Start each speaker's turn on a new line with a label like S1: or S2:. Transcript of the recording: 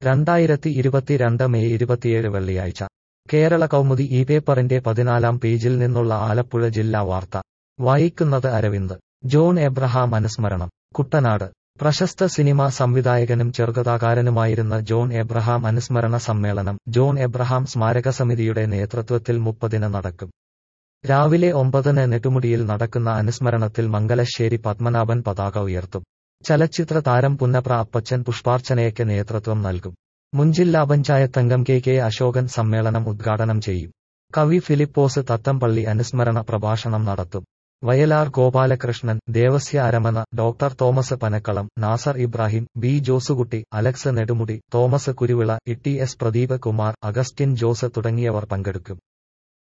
S1: രണ്ടായിരത്തി ഇരുപത്തിരണ്ട് മെയ് ഇരുപത്തിയേഴ് വെള്ളിയാഴ്ച കേരള കൗമുദി ഈ പേപ്പറിന്റെ പതിനാലാം പേജിൽ നിന്നുള്ള ആലപ്പുഴ ജില്ലാ വാർത്ത വായിക്കുന്നത് അരവിന്ദ് ജോൺ എബ്രഹാം അനുസ്മരണം കുട്ടനാട് പ്രശസ്ത സിനിമാ സംവിധായകനും ചെറുകഥാകാരനുമായിരുന്ന ജോൺ എബ്രഹാം അനുസ്മരണ സമ്മേളനം ജോൺ എബ്രഹാം സ്മാരക സമിതിയുടെ നേതൃത്വത്തിൽ മുപ്പതിന് നടക്കും രാവിലെ ഒമ്പതിന് നെടുമുടിയിൽ നടക്കുന്ന അനുസ്മരണത്തിൽ മംഗലശ്ശേരി പത്മനാഭൻ പതാക ഉയർത്തും ചലച്ചിത്ര താരം പുന്നപ്ര അപ്പച്ചൻ പുഷ്പാർച്ചനയ്ക്ക് നേതൃത്വം നൽകും മുൻ ജില്ലാ പഞ്ചായത്തംഗം കെ കെ അശോകൻ സമ്മേളനം ഉദ്ഘാടനം ചെയ്യും കവി ഫിലിപ്പോസ് തത്തംപള്ളി അനുസ്മരണ പ്രഭാഷണം നടത്തും Vayalar Gopalakrishnan Devasya Aramana doctor Thomas Panakkalam Nasar Ibrahim B Josekutty Alex Nedumudi Thomas Kuruvila E T S Pradeep Kumar Augustine Jose തുടങ്ങിയവർ പങ്കെടുക്കും